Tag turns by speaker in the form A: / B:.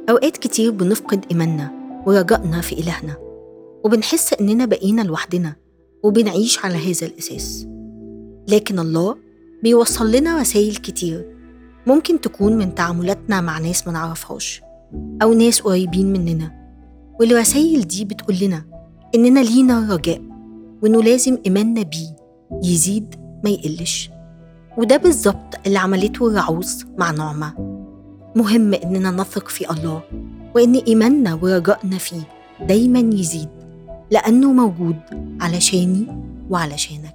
A: أوقات كتير بنفقد إيماننا ورجائنا في إلهنا وبنحس إننا بقينا لوحدنا وبنعيش على هذا الأساس لكن الله بيوصل لنا رسائل كتير ممكن تكون من تعاملاتنا مع ناس منعرفهاش أو ناس قريبين مننا والرسائل دي بتقول لنا إننا لينا رجاء وإنه لازم إيماننا بيه يزيد ما يقلش وده بالظبط اللي عملته الرعوز مع نعمة مهم إننا نثق في الله وإن إيماننا ورجائنا فيه دايما يزيد لأنه موجود علشاني وعلشانك